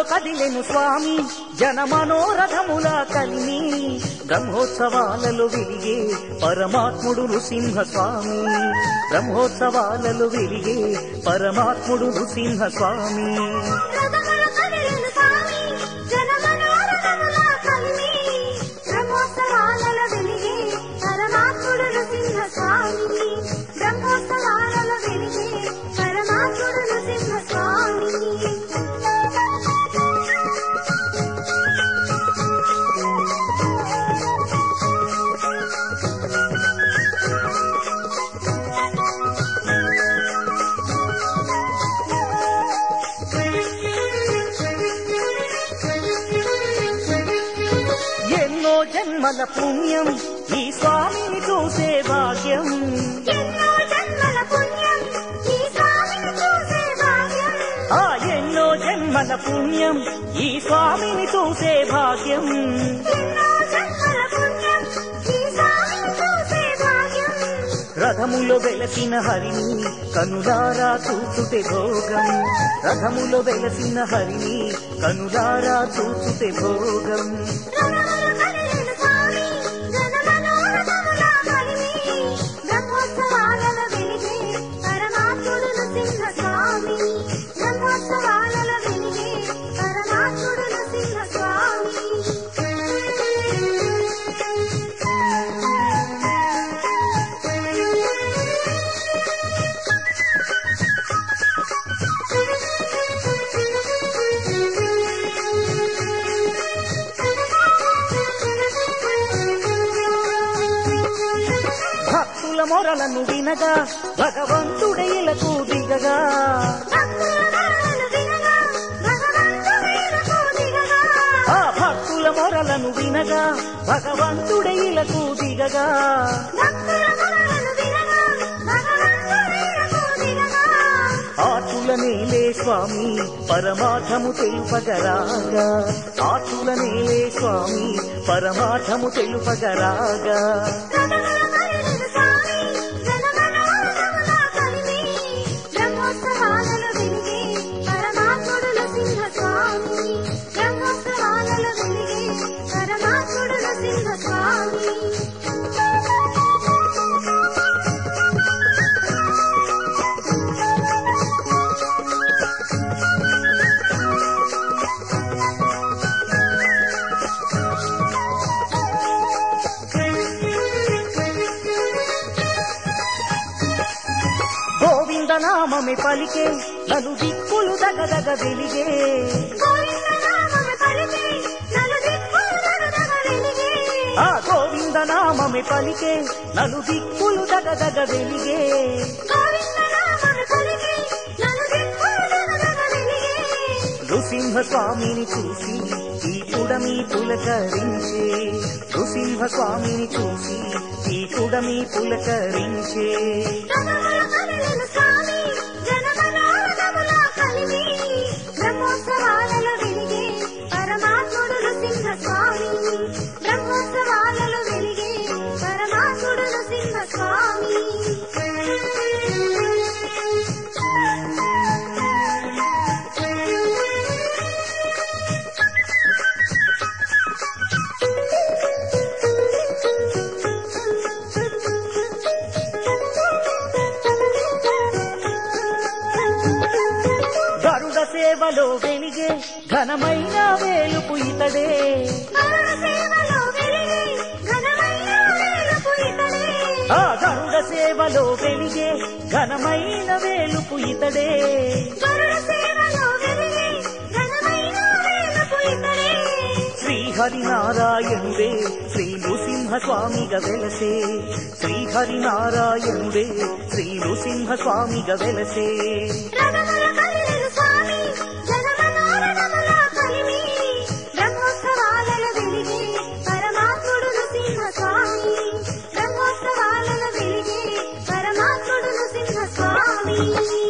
కదిలెను స్వామి జన మనోరథముల కలిమి బ్రహ్మోత్సవాలలో వెలిగే పరమాత్ముడు నృసింహ స్వామి బ్రహ్మోత్సవాలలో వెలిగే పరమాత్ముడు నృసింహ స్వామి రథముల కదిలిన స్వామి జనమనోరథముల కలిమి బ్రహ్మోత్సవాలలో వెలిగే పరమాత్ముడు నృసింహ స్వామి బ్రహ్మోత్సవాలలో వెలిగే పరమాత్ముడు నృసింహ స్వామి ఎన్నో జన్మల పుణ్యం ఈ స్వామిని చూసే భాగ్యం ఎన్నో జన్మల పుణ్యం ఈ స్వామిని చూసే భాగ్యం ఆ ఎన్నో జన్మల పుణ్యం ఈ స్వామిని చూసే భాగ్యం ఎన్నో జన్మల పుణ్యం ఈ స్వామిని చూసే భాగ్యం రథములో వెలసిన హరిని కనులారా చూచుటే భోగం రథములో వెలసిన హరిని కనులారా చూచుటే భోగం రథములు కదిలిన స్వామి జనమనోరథముల కలిమి బ్రహ్మోత్సవాలలో వెలిగే పరమాత్ముడు నృసింహ స్వామి బ్రహ్మోత్సవాలలో వెలిగే పరమాత్ముడు నృసింహ స్వామి భక్తుల మొరలను వినగా భగవంతుడైలకు దిగగా భక్తులను వినగా భగవంతుడైనకు దిగగా ఆ భక్తుల మొరలను వినగా భగవంతుడైలకు దిగగా భక్తుల మొరలను వినగా భగవంతుడైనకు దిగగా ఆటుల నేలే స్వామి పరమార్థము తెలుపగరాగా ఆటుల నేలే స్వామి పరమార్థము తెలుపగరాగా రథముల కదిలిన స్వామి జనమనోరథముల కలిమి బ్రహ్మోత్సవాలలో వెలిగే పరమాత్ముడు నృసింహ స్వామి బ్రహ్మోత్సవాలలో వెలిగే పరమాత్ముడు నృసింహ స్వామి గోవింద నామమే పలికే నలు దిక్కులు దగదగ వెలిగే గోవిందనామము పలికి నలుదిక్కులు దగదగ వెలిగే. ఆ గోవింద నామమే పలికే నలు దిక్కులు దగదగ వెలిగే గోవిందనామము పలికి నలుదిక్కులు దగదగ వెలిగే. నృసింహ స్వామిని చూసి ఈ కుడమి పులకరించే నృసింహ స్వామిని చూసి ఈ కుడమి పులకరించే రథముల కదిలిన స్వామి జనమనోరథముల కలిమి బ్రహ్మోత్సవాలలో వెలిగే పరమాత్ముడు నృసింహ స్వామి బ్రహ్మోత్సవాలలో వెలిగే పరమాత్ముడు నృసింహ స్వామి గరుడ సేవలో వెలిగే ఘనమైన వేలుపు ఇతడే గరుడ సేవలో వెలిగే ఘనమైన వేలుపు ఇతడే. ఆ గరుడ సేవలో వెలిగే ఘనమైన వేలుపు ఇతడే గరుడ సేవలో వెలిగే ఘనమైన వేలుపు ఇతడే. శ్రీహరినారాయణుడే శ్రీ నృసింహ స్వామిగా వెలసే శ్రీహరినారాయణుడే శ్రీ నృసింహ స్వామిగా వెలసే రథముల కదిలిన స్వామి జనమనోరథముల కలిమి బ్రహ్మోత్సవాలలో వెలిగే పరమాత్ముడు నృసింహ స్వామి బ్రహ్మోత్సవాలలో వెలిగే పరమాత్ముడు నృసింహ స్వామి